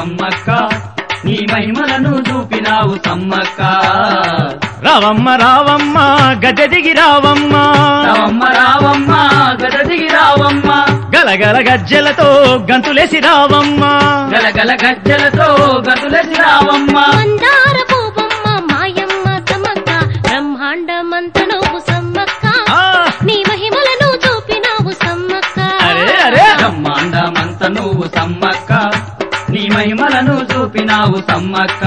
సమ్మక్క నీ మహిమలను చూపినావు సమ్మక్క రావమ్మ రావమ్మ గజ దిగి రావమ్మ రావమ్మ రావమ్మ గద దిగి రావమ్మ గలగల గజ్జలతో గంతులేసి రావమ్మ గలగల గజ్జలతో గతులసి రావమ్మ మందార పూబమ్మ మాయమ్మ తమక్క బ్రహ్మాండమంత నువ్వు సమ్మక్క ఆ, నీ మహిమలను చూపినావు సమ్మక్క అరే అరే బ్రహ్మాండమంత నువ్వు సమ్మక్క నీ మహిమలను చూపినావు సమ్మక్క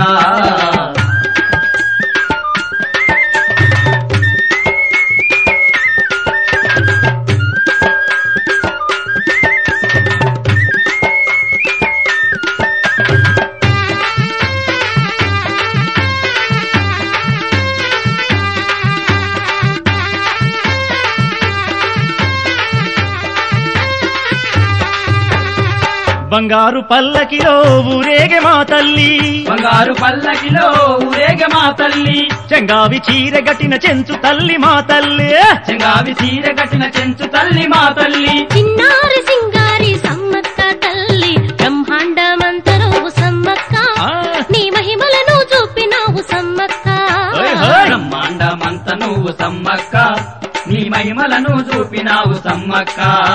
బంగారు పల్లకిలో ఊరేగే మా తల్లి బంగారు పల్లకిలో ఊరేగ మా తల్లి చెంగావి చీర గట్టిన చెంచు తల్లి మా తల్లి చెంగావి చీర కట్టిన చెంచు తల్లి మా తల్లి చిన్నారి సింగారి సమ్మక్క తల్లి బ్రహ్మాండమంత నువ్వు సమ్మక్క ఆ, నీ మహిమలను చూపినావు సమ్మక్క ఓయ్ హోయ్. బ్రహ్మాండమంత నువ్వు సమ్మక్క నీ మహిమలను చూపినావు సమ్మక్క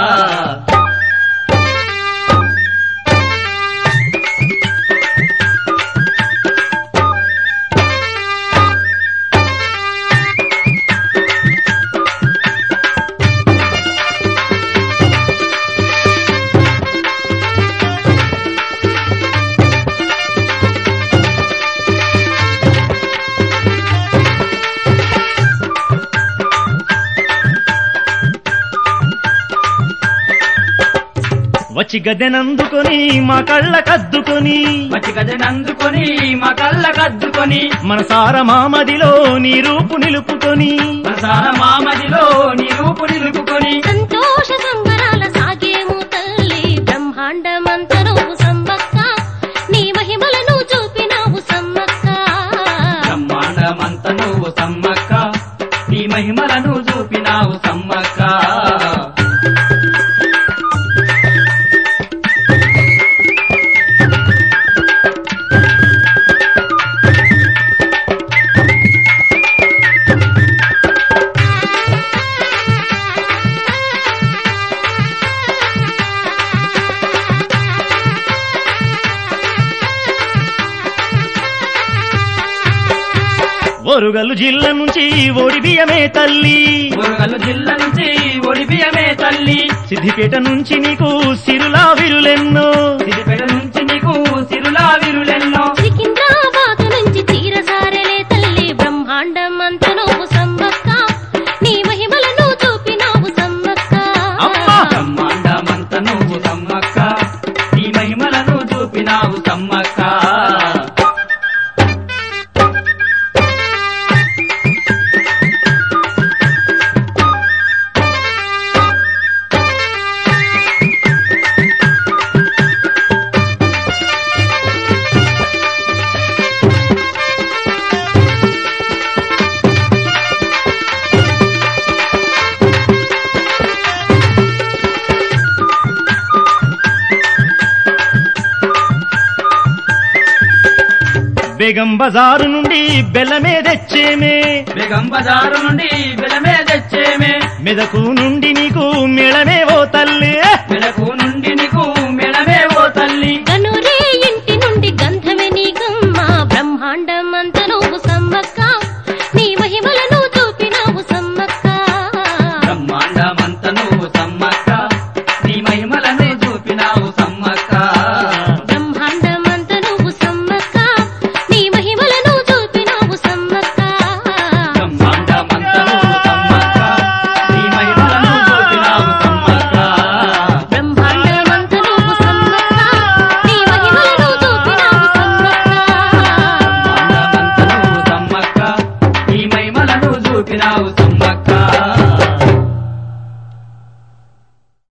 వచ్చి గద్దెనందుకొని మా కళ్ళ కద్దుకొని మట్టి గజనందుకొని మా కళ్ళ కద్దుకొని మనసార మామదిలో నీ రూపు నిలుపుకొని ప్రసార మామదిలో నీ రూపు నిలుపుకొని సంతోష సంబరాల సాగేము తల్లి బ్రహ్మాండమంత నువ్వు సమ్మక్క నీ మహిమలను చూపినావు సమ్మక్క బ్రహ్మాండమంత నువ్వు సమ్మక్క నీ మహిమలను చూపినావు సమ్మక్క ఒరుగల్లు జిల్లా నుంచి ఓడి బియ్యమే తల్లి మురుగలు జిల్ల నుంచి ఒడిబియమే తల్లి సిద్దిపేట నుంచి నీకు సిరులా విరులెన్నో సిరిపేట నుంచి నీకు సిరులా విరులెన్నో సికింద్రాబాద్ నుంచి చీరసారెలే తల్లి బ్రహ్మాండమంత నువ్వు సమ్మక్క నీ మహిమలను చూపినావు సమ్మక్క అమ్మా! బ్రహ్మాండమంత నువ్వు సమ్మక్క నీ మహిమలను చూపినావు సమ్మక్క బేగం బజారు నుండి బెల్లమే తెచ్చేమే బేగం బజారు నుండి బిలమే తెచ్చేమే మెదకు నుండి నీకు మెళమే ఓ తల్లి మెలకు నుండి నీకు మెడమే ఓ తల్లి గనురే ఇంటి నుండి గంధమే నీకమ్మ బ్రహ్మాండమంత నువ్వు సమ్మక్క నీ మహిమలను చూపినావు సమ్మక్క బ్రహ్మాండమంత నువ్వు సమ్మక్క నీ మహిమలను చూపినావు సమ్మక్క బ్రహ్మాండమంత నువ్వు సమ్మక్క నీ మహిమలను చూపినావు సమ్మక్క బ్రహ్మాండమంత నువ్వు సమ్మక్క నీ మహిమలను చూపినావు సమ్మక్క బ్రహ్మాండమంత నువ్వు సమ్మక్క నీ మహిమలను చూపినావు సమ్మక్క బ్రహ్మాండమంత నువ్వు సమ్మక్క నీ మహిమలను చూపినావు